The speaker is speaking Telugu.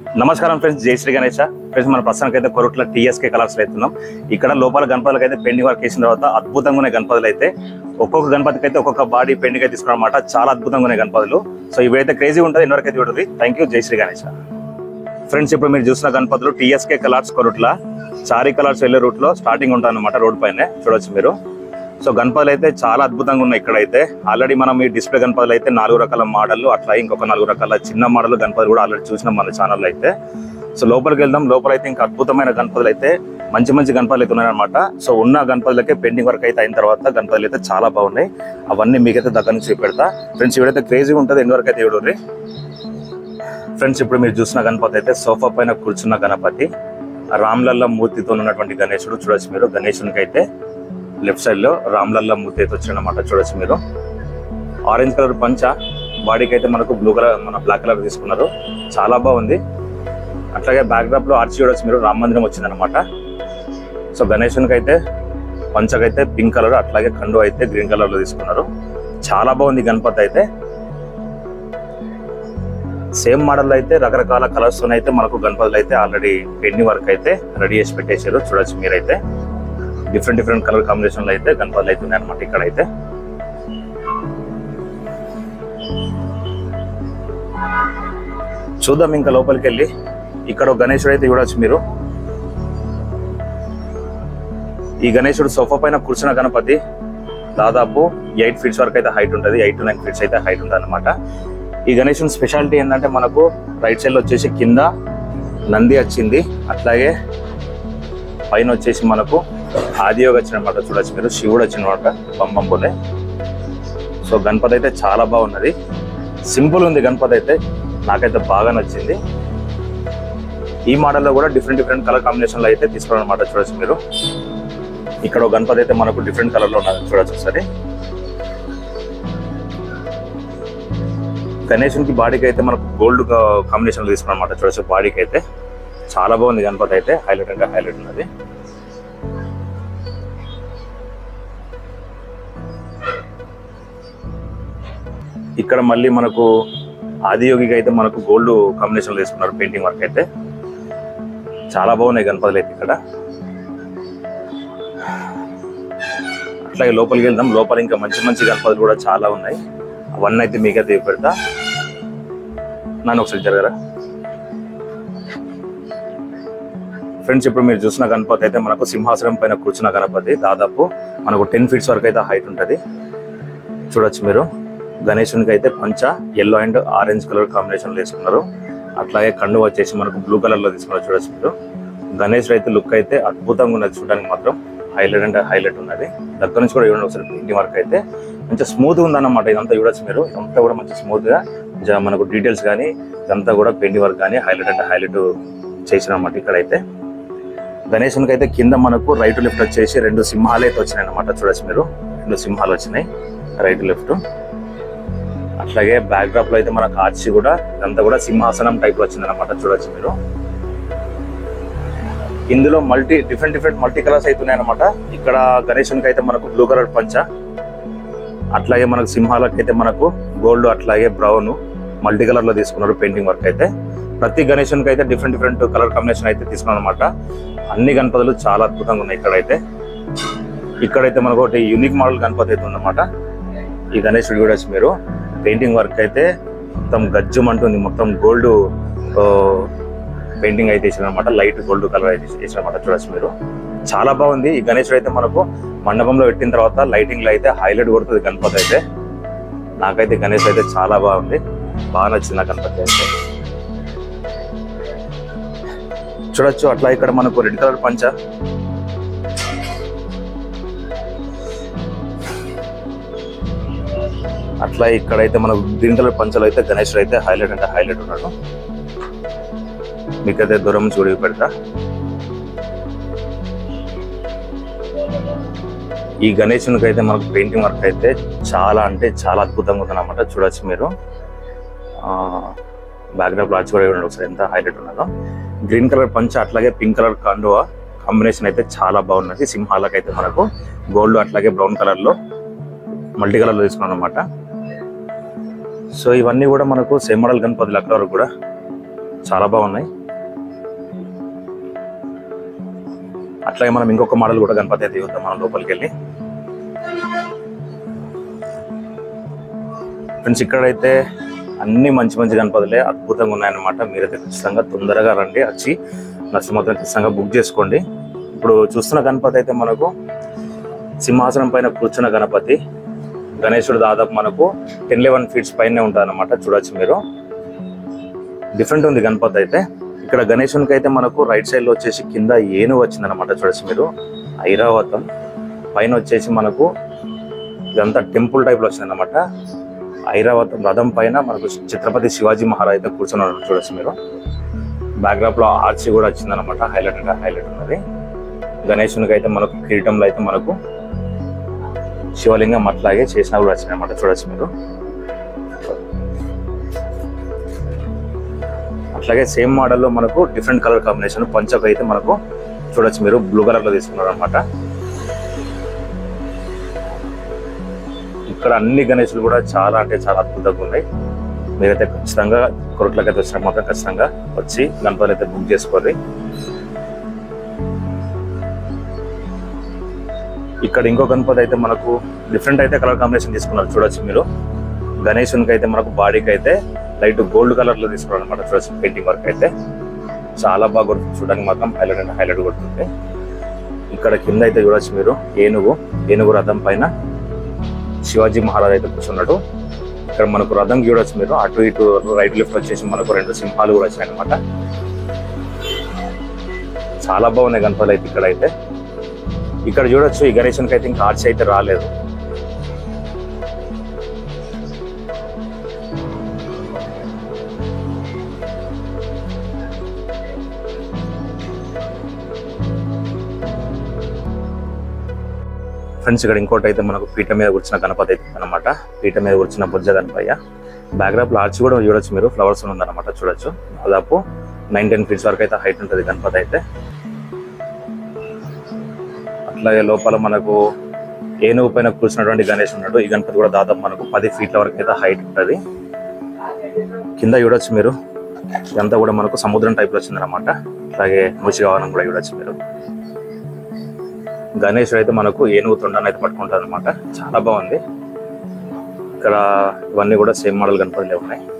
నమస్కారం ఫ్రెండ్స్ జై శ్రీ గణేష ఫ్రెండ్స్ మన ప్రస్తుతానికి అయితే కొరట్ల టీఎస్కే కలర్స్ అవుతున్నాం ఇక్కడ లోపల గణపతులకు అయితే పెండింగ్ వర్క్ చేసిన తర్వాత అద్భుతంగా ఉన్నాయి గణపతులు అయితే ఒక్కొక్క గణపతికి అయితే ఒక్కొక్క బాడీ పెండింగ్ అయితే తీసుకున్నాం అనమాట చాలా అద్భుతంగా ఉన్నాయి గణపతులు సో ఇవైతే క్రేజీ ఉంటుంది ఇన్నవరకు అయితే చూడండి థ్యాంక్ యూ జై శ్రీ గణేష ఫ్రెండ్స్ ఇప్పుడు మీరు చూసిన గణపతులు TSK colours Koratla Chary colours వెళ్ళే రూట్ లో స్టార్టింగ్ ఉంటుంది అనమాట రోడ్ పైన చూడొచ్చు మీరు సో గణపతులు అయితే చాలా అద్భుతంగా ఉన్నాయి ఇక్కడైతే ఆల్రెడీ మనం ఈ డిస్ప్లే గణపతులు అయితే నాలుగు రకాల మోడల్ అట్లా ఇంకొక నాలుగు రకాల చిన్న మోడల్ గణపతులు కూడా ఆల్రెడీ చూసినాం మన ఛానల్లో అయితే సో లోపలికి వెళ్దాం లోపల అయితే ఇంకా అద్భుతమైన గణపతులు అయితే మంచి మంచి గణపతులు అయితే ఉన్నాయన్నమాట సో ఉన్న గణపతులకే పెండింగ్ వర్క్ అయితే అయిన తర్వాత గణపతులు అయితే చాలా బాగున్నాయి అవన్నీ మీకైతే దగ్గర నుంచి చూపెడతా ఫ్రెండ్స్ ఇవిడైతే క్రేజీగా ఉంటుంది ఎన్ని వరకు అయితే ఇవిడ్రి ఫ్రెండ్స్ ఇప్పుడు మీరు చూసిన గణపతి అయితే సోఫా పైన కూర్చున్న గణపతి రామ్లల్ల మూర్తితో ఉన్నటువంటి గణేశుడు చూడొచ్చు మీరు గణేశునికి అయితే లెఫ్ట్ సైడ్ లో రామ్లల్ల మూర్తి అయితే వచ్చిందన్నమాట చూడొచ్చు మీరు ఆరెంజ్ కలర్ పంచ బాడీకి అయితే మనకు బ్లూ కలర్ మన బ్లాక్ కలర్ తీసుకున్నారు చాలా బాగుంది అట్లాగే బ్యాక్ డ్రాప్ లో ఆర్చి చూడొచ్చు మీరు రామ మందిరం వచ్చిందనమాట సో గణేశునికి అయితే పంచకైతే పింక్ కలర్ అట్లాగే కండు అయితే గ్రీన్ కలర్ లో తీసుకున్నారు చాలా బాగుంది గణపతి అయితే సేమ్ మోడల్ అయితే రకరకాల కలర్స్ అయితే మనకు గణపతులు అయితే ఆల్రెడీ పెండి వర్క్ అయితే రెడీ చేసి పెట్టేశారు చూడొచ్చు మీరైతే డిఫరెంట్ డిఫరెంట్ కలర్ కాంబినేషన్ లో అయితే గణపతులు అయితే ఉన్నాయన్నమాట ఇక్కడ అయితే చూద్దాం ఇంకా లోపలికి వెళ్ళి ఇక్కడ ఒక గణేశుడు అయితే చూడొచ్చు మీరు ఈ గణేశుడు సోఫా పైన కూర్చున్న గణపతి దాదాపు ఎయిట్ ఫీట్స్ వరకు అయితే హైట్ ఉంటుంది ఎయిట్ టు నైన్ ఫీట్స్ అయితే హైట్ ఉంటుంది అనమాట ఈ గణేశుని స్పెషాలిటీ ఏంటంటే మనకు రైట్ సైడ్ లో వచ్చేసి కింద నంది వచ్చింది అట్లాగే పైన వచ్చేసి మనకు ఆదియోగి వచ్చినమాట చూడొచ్చు మీరు శివుడు వచ్చినమాట పంపం పోలే సో గణపతి అయితే చాలా బాగున్నది సింపుల్ ఉంది గణపతి అయితే నాకైతే బాగా నచ్చింది ఈ మోడల్లో కూడా డిఫరెంట్ డిఫరెంట్ కలర్ కాంబినేషన్లో అయితే తీసుకోవాలన్నమాట చూడొచ్చు మీరు ఇక్కడ ఒక గణపతి అయితే మనకు డిఫరెంట్ కలర్లో ఉన్నది చూడొచ్చు ఒకసారి గణేశునికి బాడీకి అయితే మనకు గోల్డ్ కాంబినేషన్ తీసుకున్నాం అనమాట చూడొచ్చు బాడీకి అయితే చాలా బాగుంది గణపతి అయితే హైలైట్ అంటే హైలైట్ ఉన్నది ఇక్కడ మళ్ళీ మనకు ఆదియోగికి అయితే మనకు గోల్డ్ కాంబినేషన్ తీసుకున్నారు పెయింటింగ్ వర్క్ అయితే చాలా బాగున్నాయి గణపతులు అయితే ఇక్కడ అట్లాగే లోపలికి వెళ్దాం లోపల ఇంకా మంచి మంచి గణపతులు కూడా చాలా ఉన్నాయి అవన్నీ అయితే మీకైతే పెడతా నన్ను ఒకసారి జరగరా ఫ్రెండ్స్ ఇప్పుడు మీరు చూసిన గణపతి అయితే మనకు సింహాసనం పైన కూర్చున్న గణపతి దాదాపు మనకు టెన్ ఫీట్స్ వరకు అయితే హైట్ ఉంటుంది చూడొచ్చు మీరు గణేశునికి అయితే పంచ yellow and orange colour combination వేసుకున్నారు అట్లాగే కన్ను వచ్చేసి మనకు బ్లూ కలర్ లో తీసుకున్నారు చూడొచ్చు మీరు గణేష్ అయితే లుక్ అయితే అద్భుతంగా ఉన్నది చూడడానికి మాత్రం హైలైట్ అంటే హైలైట్ ఉన్నది దగ్గర నుంచి కూడా చూడండి ఒకసారి పెయింటింగ్ వర్క్ అయితే మంచి స్మూత్ గా ఉందన్నమాట ఇదంతా చూడొచ్చు మీరు ఇదంతా కూడా మంచి స్మూత్ గా జ- మనకు డీటెయిల్స్ కానీ ఇదంతా కూడా పెయింటింగ్ వర్క్ కానీ హైలైట్ అంటే హైలైట్ చేసిన అన్నమాట ఇక్కడైతే గణేశునికి అయితే కింద మనకు రైట్ లెఫ్ట్ వచ్చేసి రెండు సింహాలు అయితే వచ్చినాయి అన్నమాట చూడొచ్చు మీరు రెండు సింహాలు వచ్చినాయి రైట్ లెఫ్ట్ అట్లాగే బ్యాక్ డ్రాప్ లో అయితే మనకు ఆర్చి కూడా ఇదంతా కూడా సింహాసనం టైప్ లో వచ్చింది అనమాట చూడొచ్చు మీరు ఇందులో multi different different multi colours అయితే ఉన్నాయన్నమాట ఇక్కడ గణేశునికి అయితే మనకు బ్లూ కలర్ పంచ అట్లాగే మనకు సింహాలకు అయితే మనకు గోల్డ్ అట్లాగే బ్రౌన్ మల్టీ కలర్ లో తీసుకున్నారు పెయింటింగ్ వర్క్ అయితే ప్రతి గణేశునికి అయితే డిఫరెంట్ డిఫరెంట్ కలర్ కాంబినేషన్ అయితే తీసుకున్నాం అనమాట అన్ని గణపతులు చాలా అద్భుతంగా ఉన్నాయి ఇక్కడైతే ఇక్కడైతే మనకు ఒకటి యూనిక్ మోడల్ గణపతి అయితే ఉందన్నమాట ఈ గణేశుడు చూడొచ్చు మీరు పెయింటింగ్ వర్క్ అయితే మొత్తం గజ్జం అంటుంది మొత్తం గోల్డ్ పెయింటింగ్ అయితే అనమాట లైట్ గోల్డ్ కలర్ అయితే చేసినమాట చూడొచ్చు మీరు చాలా బాగుంది ఈ గణేశుడు అయితే మనకు మండపంలో పెట్టిన తర్వాత లైటింగ్ లో అయితే హైలైట్ కొడుతుంది గణపతి అయితే నాకైతే గణేష్ అయితే చాలా బాగుంది బాగా నచ్చింది నా గణపతి అయితే చూడొచ్చు అట్లా ఇక్కడ మనకు రెడ్ కలర్ పంచ అట్లా ఇక్కడైతే మనకు గ్రీన్ కలర్ పంచలు అయితే గణేష్ అయితే హైలైట్ అంటే హైలైట్ ఉన్నాడు మీకైతే దూరం చూడి పెడతా ఈ గణేశునికి అయితే మనకు పెయింటింగ్ వర్క్ అయితే చాలా అంటే చాలా అద్భుతంగా ఉంది అనమాట చూడొచ్చు మీరు బ్యాక్గ్రౌండ్ లాడ్జ్ కూడా చూడండి ఒకసారి ఎంత హైలైట్ ఉన్నదో గ్రీన్ కలర్ పంచ అట్లాగే పింక్ కలర్ కండువా కాంబినేషన్ అయితే చాలా బాగున్నది సింహాలకు అయితే మనకు గోల్డ్ అట్లాగే బ్రౌన్ కలర్ లో మల్టీ కలర్ లో తీసుకున్నాం అనమాట సో ఇవన్నీ కూడా మనకు సేమ్ మోడల్ గణపతులు అక్కడ వరకు కూడా చాలా బాగున్నాయి అట్లాగే మనం ఇంకొక మోడల్ కూడా గణపతి అయితే చూద్దాం మనం లోపలికి వెళ్ళి ఫ్రెండ్స్ ఇక్కడైతే అన్ని మంచి మంచి గణపతులే అద్భుతంగా ఉన్నాయన్నమాట మీరైతే ఖచ్చితంగా తొందరగా రండి వచ్చి నరసింహత్వం ఖచ్చితంగా బుక్ చేసుకోండి ఇప్పుడు చూస్తున్న గణపతి అయితే మనకు సింహాసనం పైన కూర్చున్న గణపతి గణేశుడు దాదాపు మనకు టెన్ లెవెన్ ఫీట్స్ పైనే ఉంటుంది అనమాట చూడొచ్చు మీరు డిఫరెంట్ ఉంది గణపతి అయితే ఇక్కడ గణేశునికి అయితే మనకు రైట్ సైడ్ లో వచ్చేసి కింద ఏనుగు వచ్చింది అనమాట చూడొచ్చు మీరు ఐరావతం పైన వచ్చేసి మనకు ఇదంతా టెంపుల్ టైప్ లో వచ్చింది అనమాట ఐరావతం రథం పైన మనకు ఛత్రపతి శివాజీ మహారాజ్ అయితే కూర్చున్నారు చూడొచ్చు మీరు బ్యాక్డ్రాప్ లో ఆర్చి కూడా వచ్చింది అనమాట హైలైట్ అంటే హైలైట్ ఉన్నది గణేశునికి అయితే మనకు కిరీటంలో అయితే మనకు శివలింగం అట్లాగే చేసిన కూడా వచ్చినాయి అనమాట చూడొచ్చు మీరు అట్లాగే సేమ్ మోడల్లో మనకు డిఫరెంట్ కలర్ కాంబినేషన్ పంచకు అయితే మనకు చూడొచ్చు మీరు బ్లూ కలర్ లో తీసుకున్నారు అనమాట ఇక్కడ అన్ని గణేశులు కూడా చాలా అంటే చాలా అద్భుతంగా ఉన్నాయి మీరైతే ఖచ్చితంగా కొరట్లకి అయితే వచ్చిన మాత్రం ఖచ్చితంగా వచ్చి గణపతులు అయితే బుక్ చేసుకోండి ఇక్కడ ఇంకో గణపతి అయితే మనకు డిఫరెంట్ అయితే కలర్ కాంబినేషన్ తీసుకున్నారు చూడొచ్చు మీరు గణేశునికి అయితే మనకు బాడీకి అయితే లైట్ గోల్డ్ కలర్ లో తీసుకున్నారు అనమాట చూడొచ్చు పెయింటింగ్ వర్క్ అయితే చాలా బాగా కొడుతుంది చూడడానికి మాత్రం హైలైట్ అంటే హైలైట్ కొడుతుంది ఇక్కడ కింద అయితే చూడొచ్చు మీరు ఏనుగు ఏనుగు రథం పైన శివాజీ మహారాజ్ అయితే కూర్చున్నాడు ఇక్కడ మనకు రథం చూడొచ్చు మీరు అటు ఇటు రైట్ లెఫ్ట్ వచ్చేసి మనకు రెండు సింహాలు కూడా వచ్చాయి అనమాట చాలా బాగున్నాయి గణపతులు అయితే ఇక్కడ అయితే ఇక్కడ చూడొచ్చు ఈ గణేశునికి అయితే ఇంకా ఆర్చ్ అయితే రాలేదు ఫ్రెండ్స్ ఇక్కడ ఇంకోటి అయితే మనకు పీఠ మీద కూర్చున్న గణపతి అయితే అనమాట పీఠ మీద కూర్చున్న బుజ్జ గణపయ్య బ్యాక్గ్రాప్ లో ఆర్చ్ కూడా చూడొచ్చు మీరు ఫ్లవర్స్ ఉందన్నమాట చూడొచ్చు దాదాపు నైన్ టెన్ ఫీట్స్ వరకు అయితే హైట్ ఉంటుంది గణపతి అయితే అట్లాగే లోపల మనకు ఏనుగు పైన కూర్చున్నటువంటి గణేష్ ఉన్నాడు ఈ గణపతి కూడా దాదాపు మనకు పది ఫీట్ల వరకు అయితే హైట్ ఉంటుంది కింద చూడొచ్చు మీరు ఇదంతా కూడా మనకు సముద్రం టైప్ లో వచ్చిందన్నమాట అట్లాగే మూసిగవనం కూడా చూడొచ్చు మీరు గణేష్ అయితే మనకు ఏనుగు తొండని అయితే పట్టుకుంటారు అనమాట చాలా బాగుంది ఇక్కడ ఇవన్నీ కూడా సేమ్ మోడల్ గణపతులే ఉన్నాయి